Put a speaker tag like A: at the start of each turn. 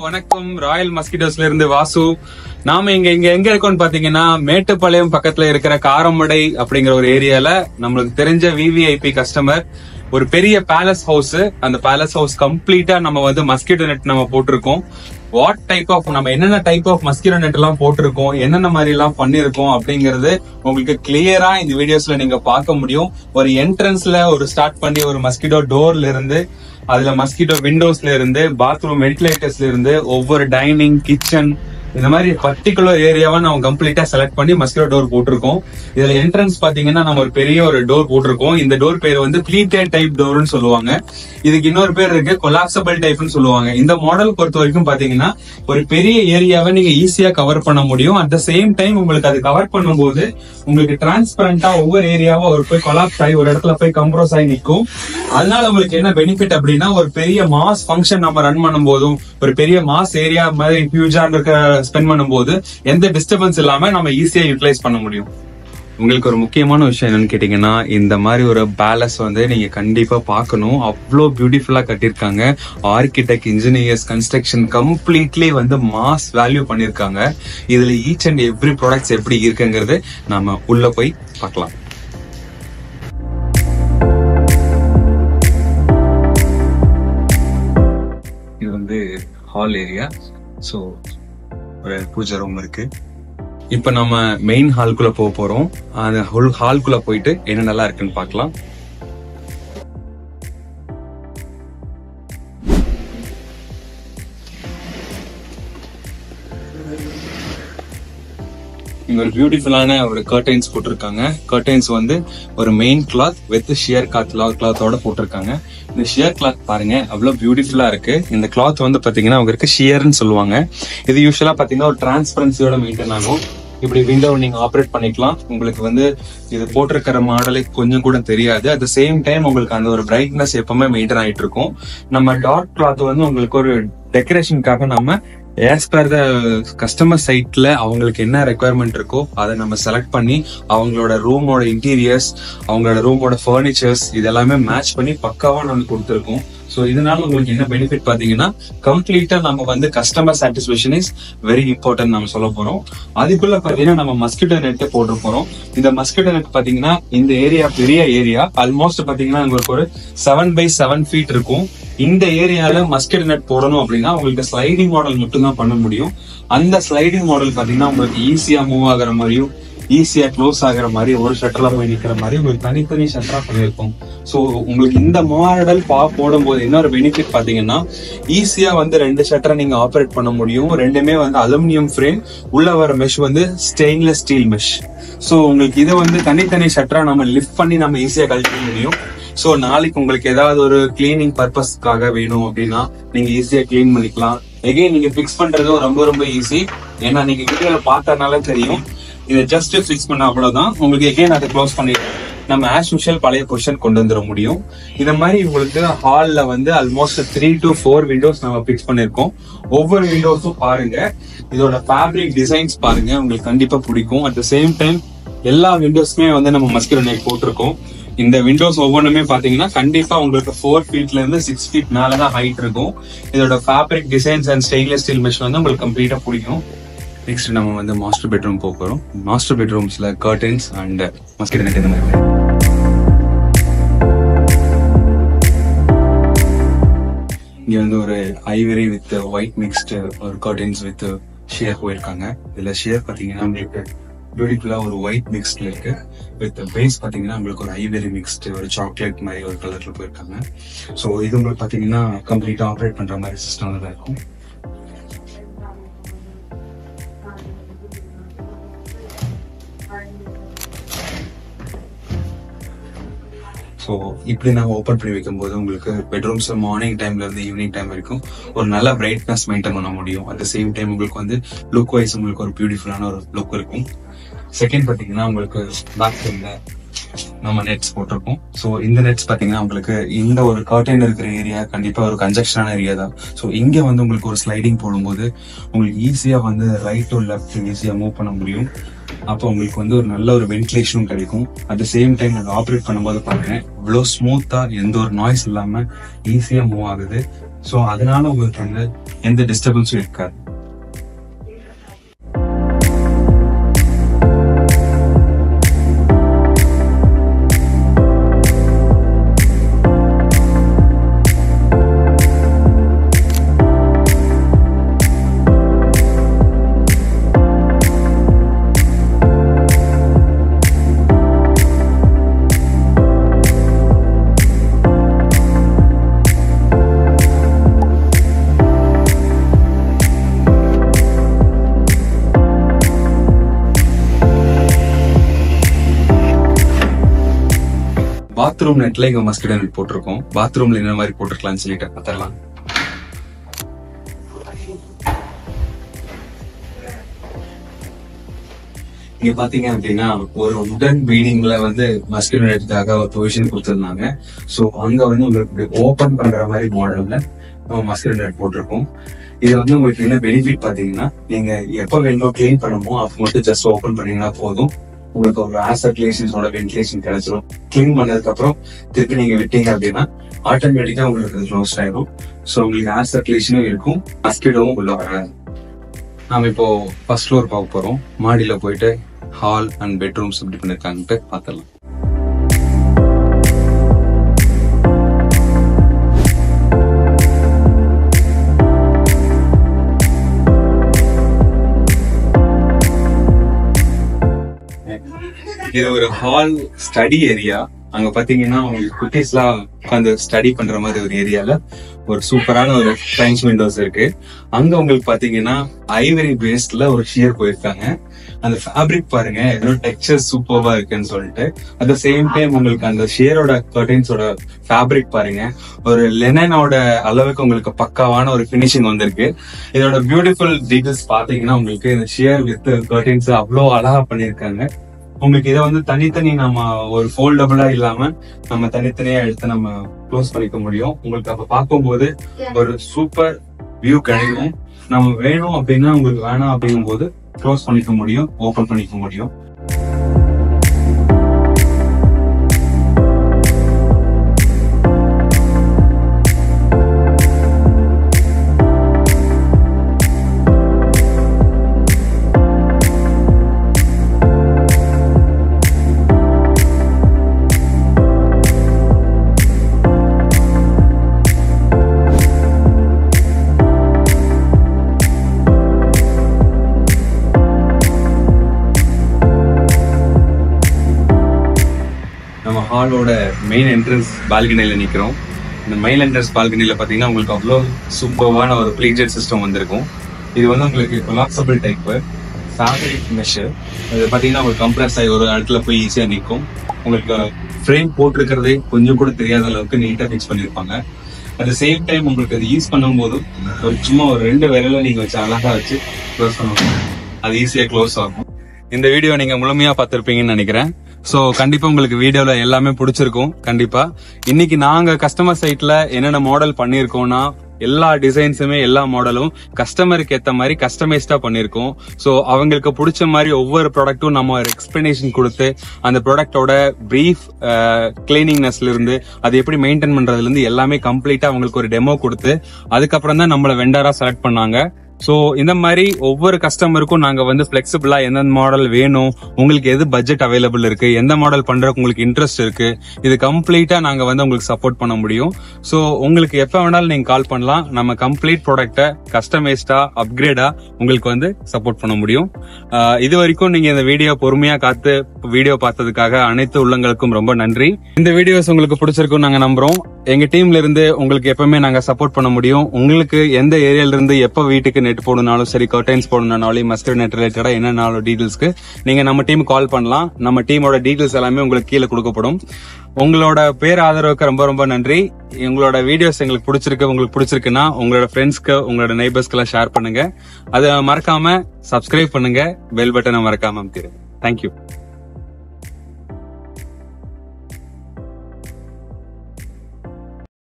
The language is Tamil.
A: வணக்கம் ராயல் மஸ்கிட்டோஸ்ல இருந்து வாசு நாம இங்க இங்க எங்க இருக்கோம்னு பாத்தீங்கன்னா மேட்டுப்பாளையம் பக்கத்துல இருக்கிற காரமடை அப்படிங்கிற ஒரு ஏரியால நம்மளுக்கு தெரிஞ்ச விவிஐபி கஸ்டமர் ஒரு பெரிய பேலஸ் ஹவுஸ் அந்த பேலஸ் ஹவுஸ் கம்ப்ளீட்டா நம்ம வந்து மஸ்கிட்டோ நெட் நம்ம போட்டிருக்கோம் வாட் டைப் ஆஃப் நம்ம என்னென்ன டைப் ஆஃப் மஸ்கிட்டோ நெட் எல்லாம் போட்டிருக்கோம் என்னென்ன மாதிரி எல்லாம் பண்ணிருக்கோம் அப்படிங்கறது உங்களுக்கு கிளியரா இந்த வீடியோஸ்ல நீங்க பார்க்க முடியும் ஒரு என்ட்ரன்ஸ்ல ஒரு ஸ்டார்ட் பண்ணி ஒரு மஸ்கிட்டோ டோர்ல இருந்து அதுல மஸ்கிட்டோ விண்டோஸ்ல இருந்து பாத்ரூம் வென்டிலேட்டர்ஸ்ல இருந்து ஒவ்வொரு டைனிங் கிச்சன் இந்த மாதிரி பர்டிகுலர் ஏரியாவை நம்ம கம்ப்ளீட்டா செலக்ட் பண்ணி மஸ்கிட்டோ டோர் போட்டிருக்கோம் இதுல என்ட்ரன்ஸ் பாத்தீங்கன்னா நம்ம ஒரு பெரிய ஒரு டோர் போட்டிருக்கோம் இந்த டோர் பேர் வந்து ப்ளீட்டட் டைப் டோர்னு சொல்லுவாங்க இதுக்கு இன்னொரு பேர் இருக்கு கொலாப்சபிள் டைப்னு சொல்லுவாங்க இந்த மாடல் பொறுத்த வரைக்கும் பாத்தீங்கன்னா ஒரு பெரிய ஏரியாவை நீங்க ஈஸியா கவர் பண்ண முடியும் அட் த சேம் டைம் உங்களுக்கு அது கவர் பண்ணும்போது உங்களுக்கு டிரான்ஸ்பரண்டா ஒவ்வொரு ஏரியாவும் ஒரு போய் கொலாப்ஸ் ஆகி ஒரு இடத்துல போய் கம்ப்ரோஸ் ஆகி நிற்கும் அதனால உங்களுக்கு என்ன பெனிஃபிட் அப்படின்னா ஒரு பெரிய மாஸ் ஃபங்க்ஷன் நம்ம ரன் பண்ணும் போதும் ஒரு பெரிய மாஸ் ஏரியா மாதிரி ஹியூஜா இருக்க ஸ்பெண்ட் பண்ணும்போது எந்த டிஸ்டர்பன்ஸ் இல்லாம நம்ம ஈஸியா யூட்டிலைஸ் பண்ண முடியும் உங்களுக்கு ஒரு முக்கியமான விஷயம் என்னன்னு கேட்டீங்கன்னா இந்த மாதிரி ஒரு பேலஸ் வந்து நீங்க கண்டிப்பா பார்க்கணும் அவ்வளோ பியூட்டிஃபுல்லா கட்டியிருக்காங்க ஆர்கிடெக்ட் இன்ஜினியர்ஸ் கன்ஸ்ட்ரக்ஷன் கம்ப்ளீட்லி வந்து மாஸ் வேல்யூ பண்ணிருக்காங்க இதுல ஈச் அண்ட் எவ்ரி ப்ராடக்ட்ஸ் எப்படி இருக்குங்கிறது நாம உள்ள போய் பார்க்கலாம் இது வந்து ஹால் ஏரியா ஸோ ஒரு பூஜை ரூம் இருக்கு இப்ப நம்ம மெயின் ஹால்குள்ள போக போறோம் அந்த ஹால்குள்ள போயிட்டு என்ன நல்லா இருக்குன்னு பார்க்கலாம் இங்க ஒரு பியூட்டிஃபுல்லான ஒரு கர்டைன்ஸ் போட்டிருக்காங்க கர்டைன்ஸ் வந்து ஒரு main cloth with sheer cloth கிளாத்தோட போட்டிருக்காங்க இந்த ஷியர் கிளாத் பாருங்க அவ்வளவு பியூட்டிஃபுல்லா இருக்கு இந்த கிளாத் வந்து பாத்தீங்கன்னா அவங்க இருக்க ஷியர்னு சொல்லுவாங்க இது யூஸ்வலா பாத்தீங்கன்னா ஒரு டிரான்ஸ்பரன்சியோட மெயின்டைன் ஆகும் இப்படி விண்டோ நீங்க ஆப்ரேட் பண்ணிக்கலாம் உங்களுக்கு வந்து இது போட்டிருக்கிற மாடலே கொஞ்சம் கூட தெரியாது அட் த சேம் டைம் உங்களுக்கு அந்த ஒரு பிரைட்னஸ் எப்பவுமே மெயின்டைன் ஆயிட்டு இருக்கும் நம்ம டாட் கிளாத் வந்து உங்களுக்கு ஒரு டெக்கரேஷனுக்காக நம்ம ஆஸ் பர் த கஸ்டமர் சைட்ல அவங்களுக்கு என்ன ரெக்குவயர்மெண்ட் இருக்கோ அதை நம்ம செலக்ட் பண்ணி அவங்களோட ரூமோட இன்டீரியர்ஸ் அவங்களோட ரூமோட ஃபர்னிச்சர்ஸ் இதெல்லாமே மேட்ச் பண்ணி பக்காவா நம்ம கொடுத்துருக்கோம் ஸோ இதனால உங்களுக்கு என்ன பெனிஃபிட் பாத்தீங்கன்னா கம்ப்ளீட்டா நம்ம வந்து customer satisfaction is very important நம்ம சொல்ல போறோம் அதுக்குள்ள பாத்தீங்கன்னா நம்ம மஸ்கிட்டோ நெட் போட்டு போறோம் இந்த மஸ்கிட்டோ நெட் பாத்தீங்கன்னா இந்த ஏரியா பெரிய ஏரியா ஆல்மோஸ்ட் பாத்தீங்கன்னா உங்களுக்கு ஒரு செவன் பை செவன் ஃபீட் இருக்கும் இந்த ஏரியால மஸ்கிட்டோ நெட் போடணும் அப்படின்னா உங்களுக்கு ஸ்லைடிங் மாடல் மட்டும் தான் பண்ண முடியும் அந்த ஸ்லைடிங் மாடல் பாத்தீங்கன்னா உங்களுக்கு ஈஸியா மூவ் ஆகுற மாதிரியும் ஈஸியா க்ளோஸ் ஆகுற மாதிரி ஒரு ஷட்டர்ல போய் நிக்கிற மாதிரி உங்களுக்கு தனித்தனி ஷட்டரா பண்ணிருக்கும் சோ உங்களுக்கு இந்த மாடல் பா போடும்போது இன்னொரு பெனிஃபிட் பாத்தீங்கன்னா ஈஸியா வந்து ரெண்டு ஷட்டரை நீங்க ஆப்ரேட் பண்ண முடியும் ரெண்டுமே வந்து அலுமினியம் ஃப்ரேம் உள்ள வர மெஷ் வந்து ஸ்டெயின்லெஸ் ஸ்டீல் மெஷ் சோ உங்களுக்கு இதை வந்து தனித்தனி ஷட்டரா நம்ம லிஃப்ட் பண்ணி நம்ம ஈஸியா கழிக்க முடியும் சோ நாளைக்கு உங்களுக்கு ஏதாவது ஒரு கிளீனிங் பர்பஸ்க்காக வேணும் அப்படின்னா நீங்க ஈஸியா கிளீன் பண்ணிக்கலாம் எகைன் நீங்க பிக்ஸ் பண்றதும் ரொம்ப ரொம்ப ஈஸி ஏன்னா நீங்க வீடியோல பார்த்தனால தெரியும் இதை ஜஸ்ட் ஃபிக்ஸ் பண்ண அவ்வளவுதான் உங்களுக்கு எகைன் அதை க்ளோஸ் பண்ணிடுறோம் நம்ம ஆஸ் யூஷுவல் பழைய பொசிஷன் கொண்டு வந்துட முடியும் இந்த மாதிரி உங்களுக்கு ஹால்ல வந்து almost three to four windows நம்ம பிக்ஸ் பண்ணிருக்கோம் ஒவ்வொரு விண்டோஸும் பாருங்க இதோட ஃபேப்ரிக் டிசைன்ஸ் பாருங்க உங்களுக்கு கண்டிப்பா பிடிக்கும் அட் த சேம் டைம் எல்லா விண்டோஸ்மே வந்து நம்ம மஸ்கிரோ நெட் போட்டிருக்கோம் இந்த விண்டோஸ் ஒவ்வொன்றுமே பாத்தீங்கன்னா கண்டிப்பா உங்களுக்கு ஃபோர் ஃபீட்ல இருந்து சிக்ஸ் ஃபீட் மேலதான் ஹைட் இருக்கும் இதோட fabric designs and stainless steel machine வந்து உங்களுக்கு கம்ப்ளீட்டா பிடிக்கும் நெக்ஸ்ட் நம்ம வந்து மாஸ்டர் பெட்ரூம் போக போறோம் மாஸ்டர் பெட்ரூம்ஸ்ல கர்டன்ஸ் அண்ட் மஸ்கிட்டோ நெட் இந்த மாதிரி இங்க வந்து ஒரு ஐவரி வித் ஒயிட் மிக்ஸ்டு ஒரு கர்டன்ஸ் வித் ஷேர் போயிருக்காங்க இதுல ஷேர் பாத்தீங்கன்னா உங்களுக்கு பியூட்டிஃபுல்லா ஒரு ஒயிட் மிக்ஸ்ட்ல இருக்கு வித் பேஸ் பாத்தீங்கன்னா உங்களுக்கு ஒரு ஐவரி மிக்ஸ்டு ஒரு சாக்லேட் மாதிரி ஒரு கலர்ல போயிருக்காங்க ஸோ இது உங்களுக்கு பாத்தீங்கன்னா கம்ப்ளீட்டா ஆப்ரேட் பண்ற மாதிரி சிஸ்டம் தான் இருக்கும் ஸோ இப்படி நாங்கள் ஓப்பன் பண்ணி வைக்கும்போது உங்களுக்கு பெட்ரூம்ஸ் மார்னிங் டைம்ல இருந்து ஈவினிங் டைம் வரைக்கும் ஒரு நல்ல பிரைட்னஸ் மெயின்டைன் பண்ண முடியும் அட் த சேம் டைம் உங்களுக்கு வந்து லுக் வைஸ் உங்களுக்கு ஒரு பியூட்டிஃபுல்லான ஒரு லுக் இருக்கும் செகண்ட் பார்த்தீங்கன்னா உங்களுக்கு பேக் சைட்ல நம்ம நெட்ஸ் போட்டிருக்கோம் ஸோ இந்த நெட்ஸ் பார்த்தீங்கன்னா உங்களுக்கு இந்த ஒரு கர்டன் இருக்கிற ஏரியா கண்டிப்பா ஒரு கன்ஜெக்ஷனான ஏரியா தான் ஸோ இங்க வந்து உங்களுக்கு ஒரு ஸ்லைடிங் போடும்போது உங்களுக்கு ஈஸியா வந்து ரைட் டு லெஃப்ட் ஈஸியா மூவ் பண்ண முடியும் அப்போ உங்களுக்கு வந்து ஒரு நல்ல ஒரு வென்டிலேஷனும் கிடைக்கும் அட் த சேம் டைம் அதை ஆப்ரேட் பண்ணும்போது பாருங்க இவ்வளோ ஸ்மூத்தா எந்த ஒரு நாய்ஸ் இல்லாம ஈஸியா மூவ் ஆகுது ஸோ அதனால உங்களுக்கு வந்து எந்த டிஸ்டர்பன்ஸும் இருக்காது பாத்ரூம் நெட்ல இங்க மஸ்கிட்டோ நெட் போட்டிருக்கோம் பாத்ரூம்ல என்ன மாதிரி போட்டிருக்கலாம்னு சொல்லிட்டு பார்த்துடலாம் இங்க பாத்தீங்க அப்படின்னா ஒரு உடன் பீடிங்ல வந்து மஸ்கிட்டோ நெட்டுக்காக ஒரு பொசிஷன் கொடுத்திருந்தாங்க சோ அங்க வந்து உங்களுக்கு ஓபன் பண்ற மாதிரி மாடல்ல நம்ம மஸ்கிட்டோ நெட் போட்டிருக்கோம் இது வந்து உங்களுக்கு என்ன பெனிஃபிட் பாத்தீங்கன்னா நீங்க எப்ப வேணுமோ கிளீன் பண்ணணுமோ அப்ப மட்டும் ஜஸ்ட் ஓபன் பண்ணீங்கன்னா போதும் உங்களுக்கு ஒரு ஏர் சர்க்குலேஷன்ஸோட வென்டிலேஷன் கிடைச்சிரும் கிளீன் பண்ணதுக்கு அப்புறம் திருப்பி நீங்க விட்டீங்க அப்படின்னா ஆட்டோமேட்டிக்கா உங்களுக்கு க்ளோஸ் ஆயிடும் ஸோ உங்களுக்கு ஏர் சர்க்குலேஷனும் இருக்கும் மஸ்கிட்டோவும் உள்ள வராது நாம இப்போ ஃபர்ஸ்ட் ஃப்ளோர் பார்க்க போறோம் மாடியில போயிட்டு ஹால் அண்ட் பெட்ரூம்ஸ் எப்படி பண்ணிருக்காங்கன்ட்டு பார்த்துடலாம் இது ஒரு ஹால் ஸ்டடி ஏரியா அங்க பாத்தீங்கன்னா உங்களுக்கு குட்டீஸ்லாம் உட்காந்து ஸ்டடி பண்ற மாதிரி ஒரு ஏரியால ஒரு சூப்பரான ஒரு பிரெஞ்ச் விண்டோஸ் இருக்கு அங்க உங்களுக்கு பாத்தீங்கன்னா ஐவரி பேஸ்ட்ல ஒரு ஷியர் போயிருக்காங்க அந்த ஃபேப்ரிக் பாருங்க எவ்வளவு டெக்ஸ்சர் சூப்பர்வா இருக்குன்னு சொல்லிட்டு அட் த சேம் டைம் உங்களுக்கு அந்த ஷியரோட கர்டைன்ஸோட ஃபேப்ரிக் பாருங்க ஒரு லெனனோட அளவுக்கு உங்களுக்கு பக்காவான ஒரு ஃபினிஷிங் வந்திருக்கு இதோட பியூட்டிஃபுல் டீடைல்ஸ் பாத்தீங்கன்னா உங்களுக்கு இந்த ஷியர் வித் கர்டைன்ஸ் அவ்வளோ அழகா பண்ணியிருக்காங்க உங்களுக்கு இதை வந்து தனித்தனி நம்ம ஒரு ஃபோல்டபுளா இல்லாம நம்ம தனித்தனியா எடுத்து நம்ம க்ளோஸ் பண்ணிக்க முடியும் உங்களுக்கு அப்ப பார்க்கும்போது ஒரு சூப்பர் வியூ கிடைக்கும் நம்ம வேணும் அப்படின்னா உங்களுக்கு வேணாம் அப்படிங்கும்போது க்ளோஸ் பண்ணிக்க முடியும் ஓபன் பண்ணிக்க முடியும் நம்ம ஹாலோட மெயின் என்ட்ரன்ஸ் பால்கனில நிக்கிறோம் இந்த மெயின் என்ட்ரன்ஸ் பால்கனில பாத்தீங்கன்னா உங்களுக்கு அவ்வளோ சூப்பர்வான ஒரு ப்ளீஜர் சிஸ்டம் வந்திருக்கும் இது வந்து உங்களுக்கு கொலாப்சபிள் டைப் ஃபேப்ரிக் மெஷ் இது பாத்தீங்கன்னா உங்களுக்கு கம்ப்ரஸ் ஆகி ஒரு இடத்துல போய் ஈஸியா நிற்கும் உங்களுக்கு ஃப்ரேம் போட்டிருக்கிறதே கொஞ்சம் கூட தெரியாத அளவுக்கு நீட்டா ஃபிக்ஸ் பண்ணிருப்பாங்க அட் சேம் டைம் உங்களுக்கு அது யூஸ் பண்ணும்போது ஒரு சும்மா ஒரு ரெண்டு விரல நீங்க வச்சு அழகா வச்சு க்ளோஸ் பண்ணுவாங்க அது ஈஸியா க்ளோஸ் ஆகும் இந்த வீடியோ நீங்க முழுமையா பார்த்திருப்பீங்கன்னு நினைக்கிறேன் சோ கண்டிப்பா உங்களுக்கு வீடியோல எல்லாமே பிடிச்சிருக்கும் கண்டிப்பா இன்னைக்கு நாங்க கஸ்டமர் சைட்ல என்னென்ன மாடல் பண்ணிருக்கோம்னா எல்லா டிசைன்ஸுமே எல்லா மாடலும் கஸ்டமருக்கு ஏத்த மாதிரி கஸ்டமைஸ்டா பண்ணிருக்கோம் சோ அவங்களுக்கு பிடிச்ச மாதிரி ஒவ்வொரு ப்ராடக்ட்டும் நம்ம ஒரு எக்ஸ்பிளனேஷன் கொடுத்து அந்த ப்ராடக்டோட பிரீஃப் கிளீனிங்னஸ்ல இருந்து அது எப்படி மெயின்டைன் பண்றதுல இருந்து எல்லாமே கம்ப்ளீட்டா அவங்களுக்கு ஒரு டெமோ கொடுத்து அதுக்கப்புறம் தான் நம்மள வெண்டரா செலக்ட் பண்ணாங்க சோ இந்த மாதிரி ஒவ்வொரு கஸ்டமருக்கும் நாங்க வந்து பிளெக்சிபிளா எந்தெந்த மாடல் வேணும் உங்களுக்கு எது பட்ஜெட் அவைலபிள் இருக்கு எந்த மாடல் பண்றதுக்கு உங்களுக்கு இன்ட்ரெஸ்ட் இருக்கு இது கம்ப்ளீட்டா நாங்க வந்து உங்களுக்கு சப்போர்ட் பண்ண முடியும் சோ உங்களுக்கு எப்ப வேணாலும் நீங்க கால் பண்ணலாம் நம்ம கம்ப்ளீட் ப்ராடக்ட்டை கஸ்டமைஸ்டா அப்கிரேடா உங்களுக்கு வந்து சப்போர்ட் பண்ண முடியும் ஆஹ் இது வரைக்கும் நீங்க இந்த வீடியோ பொறுமையா காத்து வீடியோ பார்த்ததுக்காக அனைத்து உள்ளங்களுக்கும் ரொம்ப நன்றி இந்த வீடியோஸ் உங்களுக்கு பிடிச்சிருக்கும் நாங்க நம்புறோம் எங்க டீம்ல இருந்து உங்களுக்கு எப்பவுமே நாங்க சப்போர்ட் பண்ண முடியும் உங்களுக்கு எந்த ஏரியால இருந்து எப்ப வீட்டுக்கு நெட் போடணும்னாலும் சரி கர்டைன்ஸ் போடணும்னாலும் மஸ்டர் நெட் ரிலேட்டடா என்னன்னாலும் டீடைல்ஸ்க்கு நீங்க நம்ம டீம் கால் பண்ணலாம் நம்ம டீமோட டீடைல்ஸ் எல்லாமே உங்களுக்கு கீழே கொடுக்கப்படும் உங்களோட பேர் ஆதரவுக்கு ரொம்ப ரொம்ப நன்றி உங்களோட வீடியோஸ் எங்களுக்கு பிடிச்சிருக்கு உங்களுக்கு பிடிச்சிருக்குன்னா உங்களோட ஃப்ரெண்ட்ஸ்க்கு உங்களோட நெய்பர்ஸ்க்கு எல்லாம் ஷேர் பண்ணுங்க அதை மறக்காம சப்ஸ்கிரைப் பண்ணுங்க பெல் பட்டனை மறக்காம அமைத்திருங்க தேங்க்யூ